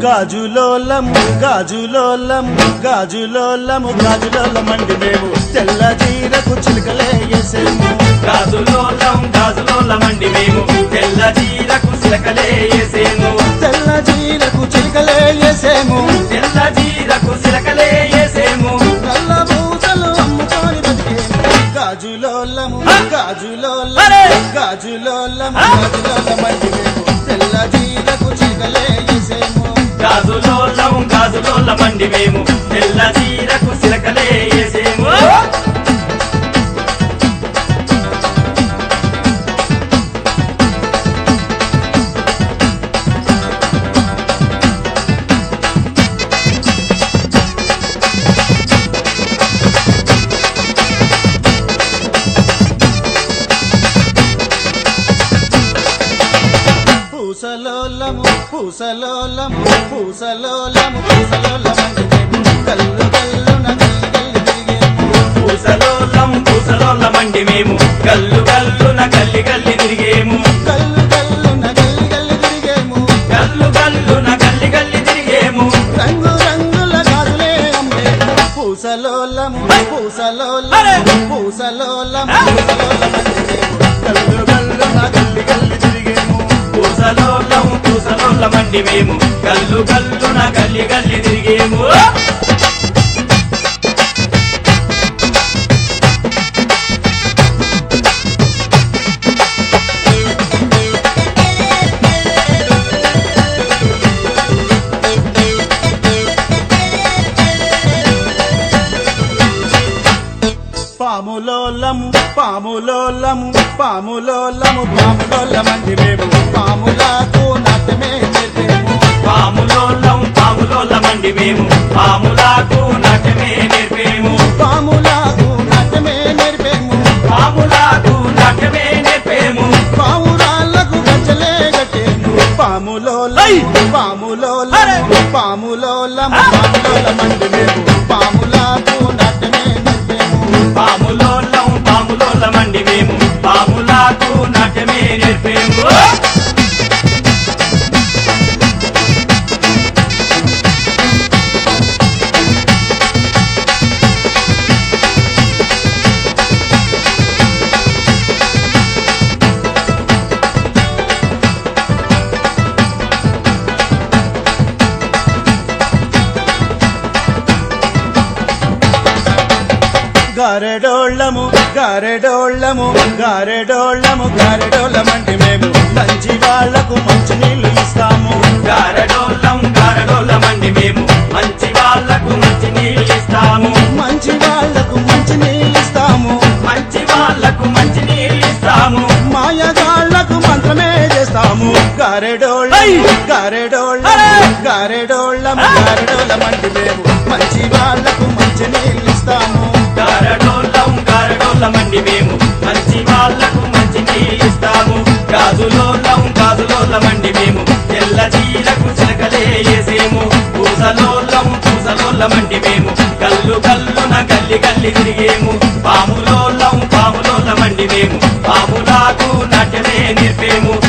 గాజులోలము గాజులోలము గాజులోలము గాజులోలమండి మేము తెల్ల జీరకు చిలుకలే వేసేము గాజులోలం గాజులోలమండి మేము తెల్ల చీరకు సిలకలే వేసేము తెల్ల జీరకు చిలుకలే వేసేము తెల్ల చీరకు సిలకలే వేసేము నల్ల పూసలు అమ్ముకొని బతికేము గాజులోలము గాజులోలము అరే! గాజులోలము గాజులోలమండి మేము తెల్ల జీరకు చిలుకలే వేసేము గాజులోలం గాజులోలమండి మేము తెల్ల చీరకు సిలకలే వేసేము పూసలోలము పూసలోలము పూసలోలము పూసలోలమండి మేము కల్లు కల్లున గల్లి గల్లి తిరిగేము పూసలోలం పూసలోలమండి మేము గల్లు గల్లున గల్లి గల్లి తిరిగేము కల్లు కల్లున గల్లి గల్లి తిరిగేము గల్లు గల్లున గల్లి గల్లి తిరిగేము రంగు రంగుల గాజులే అమ్మేము పూసలోలము పూసలోలము పూసలోలము పూసలోలమండి మేము కల్లు కల్లున గల్లి గల్లి తిరిగేము పూసలోలం పూసలోలమండి మేము గల్లు గల్లున గల్లి గల్లి తిరిగేము పాములోలము పాములోలము పాములోలము పాములోలమండి మేము పాములకు నాట్యమే నేర్పేము పాములోలం పాములోలమండి మేము పాములకు నాట్యమే నేర్పేము పాములకు నాట్యమే నేర్పేము పాములకు నాట్యమే నేర్పేము పావురాళ్లకు గజ్జలే కట్టేము పాములోలము పాములోలము పాములోలము పాములోలమండి మేము పాములకు నాట్యమే నేర్పేము పాములోలం పాములోలమండి మేము పాములకు నాట్యమే నేర్పేము గారెడోళ్ళము గారెడోళ్ళము గారెడోళ్ళము గారెడోళ్ళమండి మేము మంచి వాళ్లకు మంచి నీళ్లు ఇస్తాము గారడోలం గారడోలమండి మేము మంచి వాళ్ళకు మంచి నీళ్ళు ఇస్తాము మంచి వాళ్లకు మంచి నీళ్లు ఇస్తాము మంచి వాళ్ళకు మంచి నీళ్ళు ఇస్తాము మాయగాళ్లకు మంత్రమే చేస్తాము గారెడోళ్ళము గారెడోళ్ళము గారెడోళ్ళము గారెడోళ్ళమండి మేము మంచి వాళ్లకు మంచి నీళ్లు ఇస్తాము గారడోలం గారడోలమండి మేము మంచి వాళ్ళకు మంచి నీళ్ళు ఇస్తాము గాజులోలం గాజులోలమండి మేము తెల్ల చీరకు చిలకలే వేసేము పూసలోలం పూసలోలమండి మేము కల్లు కల్లున గల్లి గల్లి తిరిగేము పాములోలం పాములోలమండి మేము పాములాకు నాట్యమే నేర్పేము